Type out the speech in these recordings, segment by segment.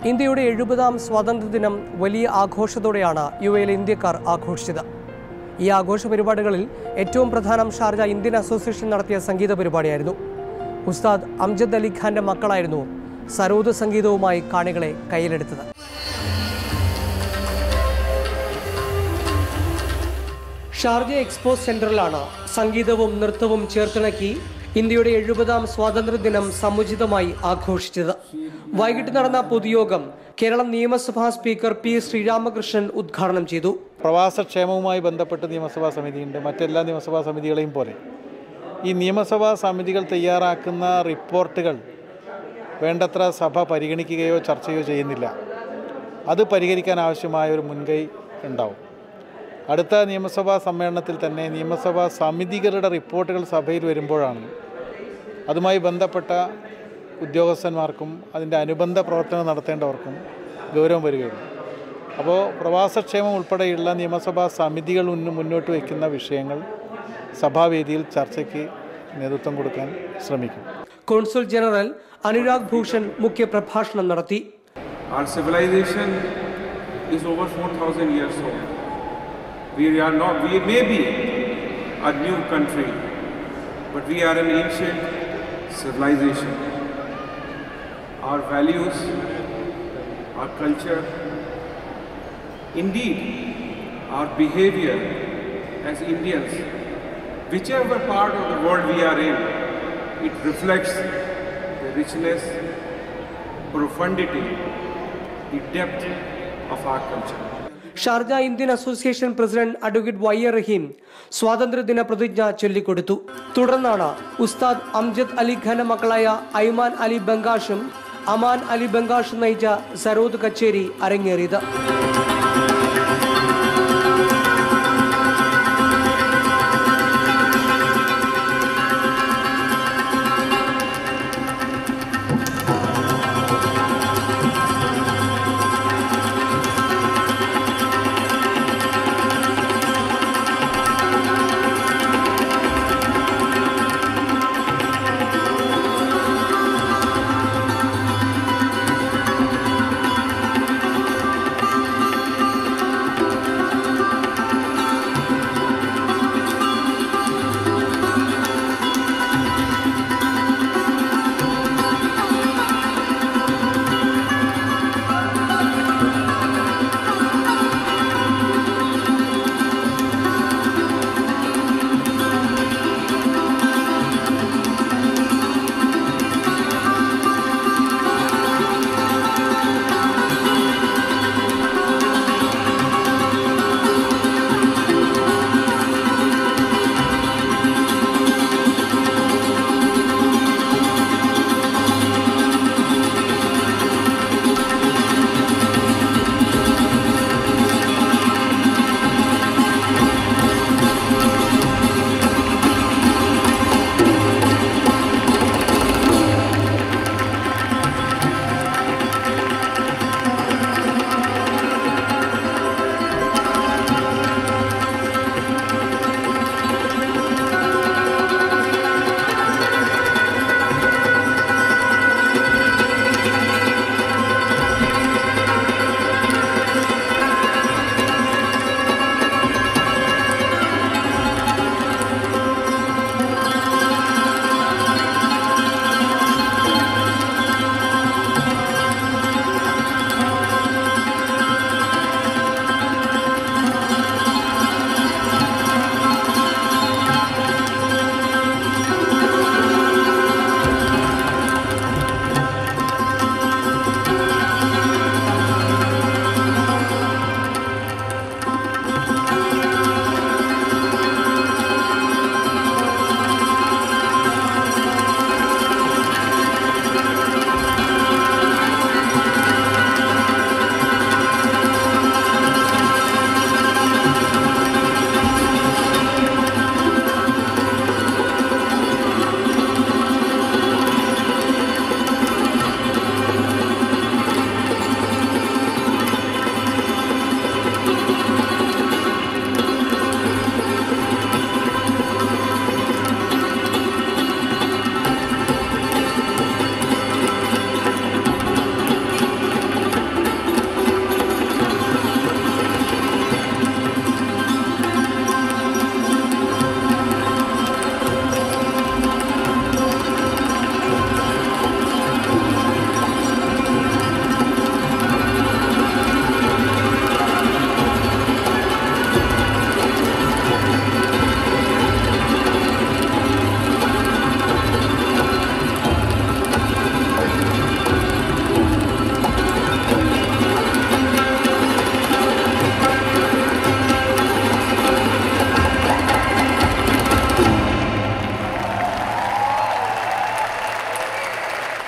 ഇന്ത്യയുടെ എഴുപതാം സ്വാതന്ത്ര്യദിനം വലിയ ആഘോഷത്തോടെയാണ് യു എയിലെ ഇന്ത്യക്കാർ ആഘോഷിച്ചത് ഈ ആഘോഷ പരിപാടികളിൽ ഏറ്റവും പ്രധാനം ഷാർജ ഇന്ത്യൻ അസോസിയേഷൻ നടത്തിയ സംഗീത പരിപാടിയായിരുന്നു ഉസ്താദ് അംജദ് അലി ഖാന്റെ മക്കളായിരുന്നു സരോദ സംഗീതവുമായി കാണികളെ കയ്യിലെടുത്തത് ഷാർജ എക്സ്പോ സെന്ററിലാണ് സംഗീതവും നൃത്തവും ചേർത്തിണക്കി ഇന്ത്യയുടെ എഴുപതാം സ്വാതന്ത്ര്യദിനം സമുചിതമായി ആഘോഷിച്ചത് വൈകിട്ട് നടന്ന പൊതുയോഗം കേരളം നിയമസഭാ സ്പീക്കർ പി ശ്രീരാമകൃഷ്ണൻ ഉദ്ഘാടനം ചെയ്തു പ്രവാസക്ഷേമവുമായി ബന്ധപ്പെട്ട് നിയമസഭാ സമിതിയുണ്ട് മറ്റെല്ലാ നിയമസഭാ സമിതികളെയും പോലെ ഈ നിയമസഭാ സമിതികൾ തയ്യാറാക്കുന്ന റിപ്പോർട്ടുകൾ വേണ്ടത്ര സഭ പരിഗണിക്കുകയോ ചർച്ചയോ ചെയ്യുന്നില്ല അത് പരിഹരിക്കാൻ ആവശ്യമായ ഒരു മുൻകൈ ഉണ്ടാവും അടുത്ത നിയമസഭാ സമ്മേളനത്തിൽ തന്നെ നിയമസഭാ സമിതികളുടെ റിപ്പോർട്ടുകൾ സഭയിൽ വരുമ്പോഴാണ് അതുമായി ബന്ധപ്പെട്ട ഉദ്യോഗസ്ഥന്മാർക്കും അതിൻ്റെ അനുബന്ധ പ്രവർത്തനം നടത്തേണ്ടവർക്കും ഗൗരവം വരികയുള്ളൂ അപ്പോൾ പ്രവാസക്ഷേമം ഉൾപ്പെടെയുള്ള നിയമസഭാ സമിതികൾ മുന്ന് മുന്നോട്ട് വയ്ക്കുന്ന വിഷയങ്ങൾ സഭാവേദിയിൽ ചർച്ചയ്ക്ക് നേതൃത്വം കൊടുക്കാൻ ശ്രമിക്കും കോൺസുൽ ജനറൽ അനുരാഗ് ഭൂഷൺ മുഖ്യ പ്രഭാഷണം നടത്തി Our civilization is over 4,000 years old. We are not, we may be a new country, but we are an ancient civilization. Our values, our culture, indeed, our behavior as Indians, whichever part of the world we are in, it reflects the richness, profundity, the depth of our culture. Sharjah Indian association president advocate Y A Rahim സ്വാതന്ത്ര്യദിന പ്രതിജ്ഞ ചൊല്ലിക്കൊടുത്തു തുടർന്നാണ് ഉസ്താദ് അംജദ് അലി ഖാന്റെ മക്കളായ ഐമാൻ അലി ബംഗാഷും അമാൻ അലി ബംഗാഷും നയിച്ച സരോദ് കച്ചേരി അരങ്ങേറിയത്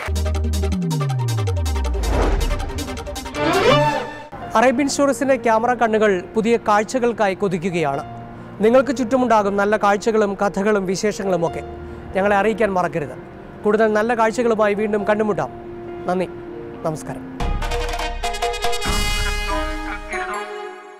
അറേബ്യൻ സ്റ്റോറീസിന്റെ ക്യാമറ കണ്ണുകൾ പുതിയ കാഴ്ചകൾക്കായി കൊതിക്കുകയാണ് നിങ്ങൾക്ക് ചുറ്റുമുണ്ടാകും നല്ല കാഴ്ചകളും കഥകളും വിശേഷങ്ങളും ഒക്കെ ഞങ്ങളെ അറിയിക്കാൻ മറക്കരുത് കൂടുതൽ നല്ല കാഴ്ചകളുമായി വീണ്ടും കണ്ടുമുട്ടാം നന്ദി നമസ്കാരം